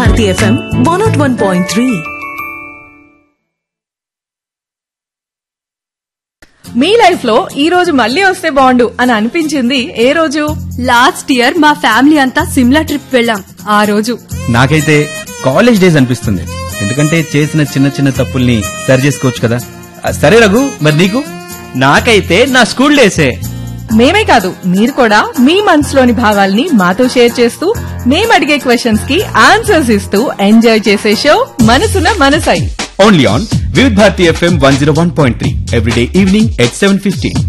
Bharati FM one naught one point three మీ life లో ఈ రోజు మళ్ళీ వస్తే బాగుండు అని అనిపించింది ఏ రోజు లాస్ట్ ఇయర్ మా ఫ్యామిలీ అంతా సిమ్లా ట్రిప్ వెళ్ళాం ఆ రోజు నాకైతే కాలేజ్ డేస్ అనిపిస్తుంది ఎందుకంటే చేసిన చిన్న చిన్న తప్పుల్ని సరి చేసుకోవచ్చు కదా ఆ, సరే రఘు మరి నీకు నాకైతే నా స్కూల్ డేసే మేమే కాదు మీరు కూడా మీ మనసులోని భావాల్ని మాతో షేర్ చేస్తూ మేము అడిగే క్వశ్చన్స్ కి ఆన్సర్స్ ఇస్తూ ఎంజాయ్ చేసే show Manasuna Manasai only on Vividh Bharati FM one zero one point three everyday evening at seven fifteen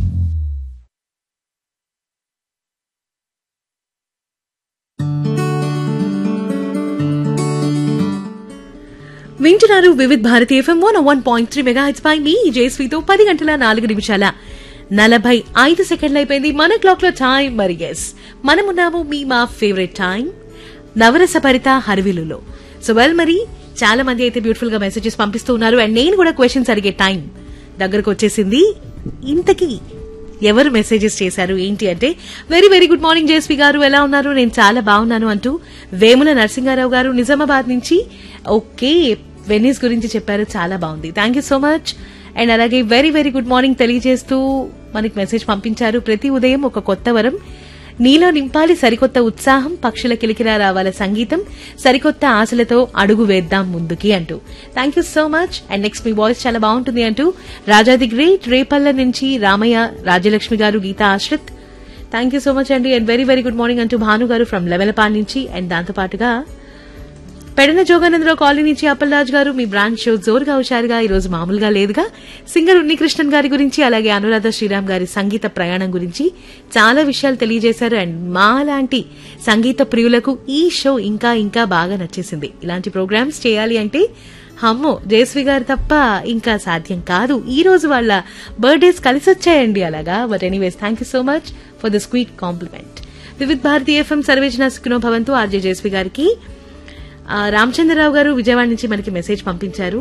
వింటున్నారు Vividh Bharati FM one one point three megahertz పై మీ జేస్వీతో పది గంటల నాలుగు నిమిషాల నలభై ఐదు సెకండ్లు అయిపోయింది మన క్లాక్ లో టైం మరి ఎస్ మనమున్నాము మీ మా ఫేవరెట్ టైం నవరస భరిత హరివిలులో సో వెల్ మరి చాలా మంది అయితే బ్యూటిఫుల్ గా మెసేజెస్ పంపిస్తూ ఉన్నారు అండ్ నేను కూడా క్వశ్చన్స్ అడిగే టైం దగ్గరకు వచ్చేసింది ఇంతకీ ఎవరు మెసేజెస్ చేశారు ఏంటి అంటే very very good morning Jesvi garu ఎలా ఉన్నారు నేను చాలా బాగున్నాను అంటూ వేముల నరసింహారావు గారు నిజామాబాద్ నుంచి ఓకే వెన్నీస్ గురించి చెప్పారు చాలా బాగుంది thank you so much and అలాగే వెరీ వెరీ గుడ్ మార్నింగ్ తెలియజేస్తూ మనకి మెసేజ్ పంపించారు ప్రతి ఉదయం ఒక కొత్త వరం నీలో నింపాలి సరికొత్త ఉత్సాహం పక్షుల కిలికిరా రావాల సంగీతం సరికొత్త ఆశలతో అడుగు వేద్దాం ముందుకి అంటూ thank you so much and next మీ వాయిస్ చాలా బాగుంటుంది అంటూ రాజాది గ్రేట్ రేపల్ల నుంచి Ramayya Rajalakshmi garu Geeta Ashrith thank you so much అండి and very very good morning అంటూ భాను గారు ఫ్రమ్ లెవెలపాల్ నుంచి అండ్ దాంతో పాటుగా పెడన జోగానందరావు కాలనీ నుంచి అప్పలరాజు గారు మీ బ్రాంచ్ షో జోరుగా హుషారుగా ఈ రోజు మామూలుగా లేదుగా సింగర్ ఉన్నికృష్ణన్ గారి గురించి అలాగే అనురాధ శ్రీరామ్ గారి సంగీత ప్రయాణం గురించి చాలా విషయాలు తెలియజేశారు అండ్ మా లాంటి సంగీత ప్రియులకు ఈ షో ఇంకా ఇంకా బాగా నచ్చేసింది ఇలాంటి ప్రోగ్రామ్స్ చేయాలి అంటే అమ్మో జయశ్రీ గారు తప్ప ఇంకా సాధ్యం కాదు ఈ రోజు వాళ్ళ బర్త్డేస్ కలిసి వచ్చాయండి అలాగా but anyways thank you so much for the sweet compliment Vividh Bharati FM సర్వేజన సుఖినో భవంతు ఆర్జే జయశ్రీ గారికి ఆ, రామచంద్రరావు గారు విజయవాడ నుంచి మనకి మెసేజ్ పంపించారు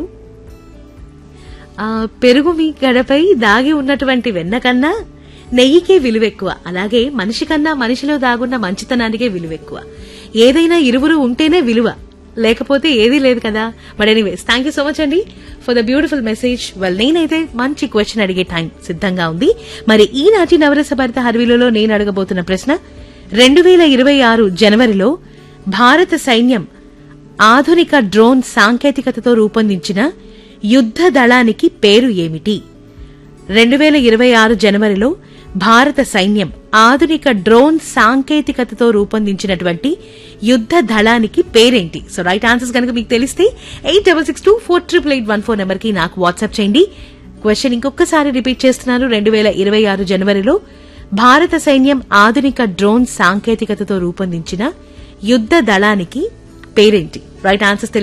ఆ, పెరుగు మీ గడపై దాగి ఉన్నటువంటి వెన్న కన్నా నెయ్యికే విలువ ఎక్కువ అలాగే మనిషి కన్నా మనిషిలో దాగున్న మంచితనానికే విలువ ఎక్కువ ఏదైనా ఇరువురు ఉంటేనే విలువ లేకపోతే ఏదీ లేదు కదా but anyways thank you so much అండి for the beautiful message well నేనైతే మంచి క్వశ్చన్ అడిగే టైం సిద్ధంగా ఉంది మరి ఈనాటి నవరస భరిత హర్విలలో నేను అడగబోతున్న ప్రశ్న రెండు వేల ఇరవై ఆరు జనవరిలో భారత సైన్యం ఆధునిక డ్రోన్ సాంకేతికతతో రూపొందించిన యుద్ధ దళానికి పేరు ఏమిటి రెండు వేల ఇరవై ఆరు జనవరిలో భారత సైన్యం ఆధునిక డ్రోన్ సాంకేతికతతో రూపొందించినటువంటి యుద్ధ దళానికి పేరేంటి సో రైట్ ఆన్సర్స్ కనుక మీకు తెలిస్తే eight double six two four triple eight one four number కి నాకు వాట్సాప్ చేయండి క్వశ్చన్ ఇంకొకసారి రిపీట్ చేస్తున్నాను రెండు వేల ఇరవై ఆరు జనవరిలో భారత సైన్యం ఆధునిక డ్రోన్ సాంకేతికతతో రూపొందించిన యుద్ధ దళానికి పేరేంటి రైట్ ఆన్సర్స్